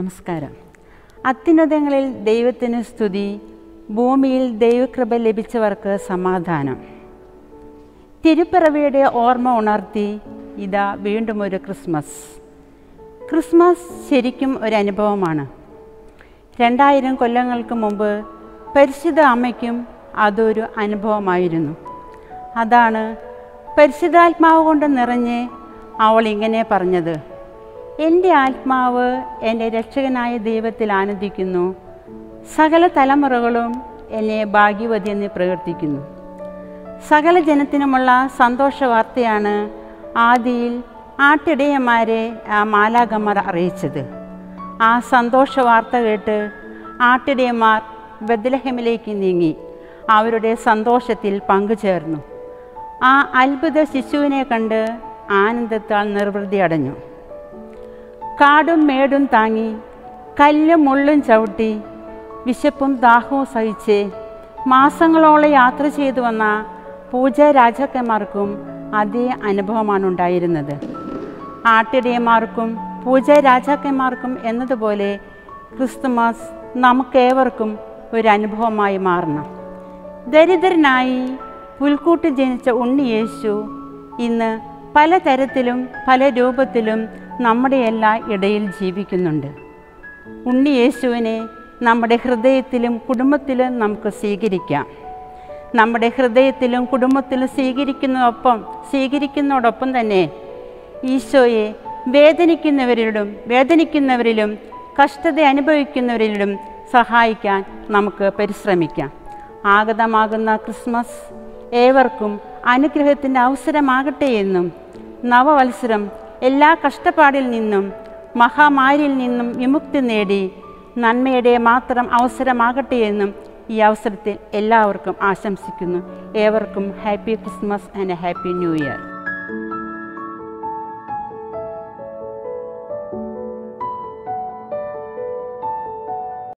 നമസ്കാരം അത്യുന്നതങ്ങളിൽ ദൈവത്തിന് സ്തുതി ഭൂമിയിൽ ദൈവകൃപ ലഭിച്ചവർക്ക് സമാധാനം തിരുപ്പിറവിയുടെ ഓർമ്മ ഉണർത്തി ഇതാ വീണ്ടും ഒരു ക്രിസ്മസ് ക്രിസ്മസ് ശരിക്കും ഒരു അനുഭവമാണ് രണ്ടായിരം കൊല്ലങ്ങൾക്ക് മുമ്പ് പരിശുദ്ധ അമ്മയ്ക്കും അതൊരു അനുഭവമായിരുന്നു അതാണ് പരിശുദ്ധാത്മാവ് കൊണ്ട് നിറഞ്ഞ് അവൾ ഇങ്ങനെ പറഞ്ഞത് എൻ്റെ ആത്മാവ് എൻ്റെ രക്ഷകനായ ദൈവത്തിൽ ആനന്ദിക്കുന്നു സകല തലമുറകളും എന്നെ ഭാഗ്യവതി എന്ന് പ്രവർത്തിക്കുന്നു സകല ജനത്തിനുമുള്ള സന്തോഷ വാർത്തയാണ് ആദിയിൽ ആട്ടിടയന്മാരെ ആ മാലാകന്മാർ അറിയിച്ചത് ആ സന്തോഷ വാർത്ത കേട്ട് ആട്ടിടയന്മാർ ബദ്ലഹമിലേക്ക് നീങ്ങി അവരുടെ സന്തോഷത്തിൽ പങ്കുചേർന്നു ആ അത്ഭുത ശിശുവിനെ കണ്ട് ആനന്ദത്താൽ നിർവൃതി അടഞ്ഞു കാടും മേടും താങ്ങി കല്ലും മുള്ളും ചവിട്ടി വിശപ്പും ദാഹവും സഹിച്ച് മാസങ്ങളോളം യാത്ര ചെയ്തു വന്ന പൂജ രാജാക്കന്മാർക്കും അതേ അനുഭവമാണ് ഉണ്ടായിരുന്നത് ആട്ടിടയന്മാർക്കും പൂജ രാജാക്കന്മാർക്കും എന്നതുപോലെ ക്രിസ്തുമസ് നമുക്കേവർക്കും ഒരു അനുഭവമായി മാറണം ദരിദ്രനായി പുൽക്കൂട്ട് ജനിച്ച ഉണ്ണി യേശു ഇന്ന് പലതരത്തിലും പല രൂപത്തിലും നമ്മുടെ എല്ലാ ഇടയിൽ ജീവിക്കുന്നുണ്ട് ഉണ്ണി യേശുവിനെ നമ്മുടെ ഹൃദയത്തിലും കുടുംബത്തിലും നമുക്ക് സ്വീകരിക്കാം നമ്മുടെ ഹൃദയത്തിലും കുടുംബത്തിലും സ്വീകരിക്കുന്നതൊപ്പം സ്വീകരിക്കുന്നതോടൊപ്പം തന്നെ ഈശോയെ വേദനിക്കുന്നവരിലും വേദനിക്കുന്നവരിലും കഷ്ടത അനുഭവിക്കുന്നവരിലും സഹായിക്കാൻ നമുക്ക് പരിശ്രമിക്കാം ആഗതമാകുന്ന ക്രിസ്മസ് ഏവർക്കും അനുഗ്രഹത്തിൻ്റെ അവസരമാകട്ടെ എന്നും നവവത്സരം എല്ലാ കഷ്ടപ്പാടിൽ നിന്നും മഹാമാരിയിൽ നിന്നും വിമുക്തി നേടി നന്മയുടെ മാത്രം അവസരമാകട്ടെ എന്നും ഈ അവസരത്തിൽ എല്ലാവർക്കും ആശംസിക്കുന്നു ഏവർക്കും happy Christmas and happy new year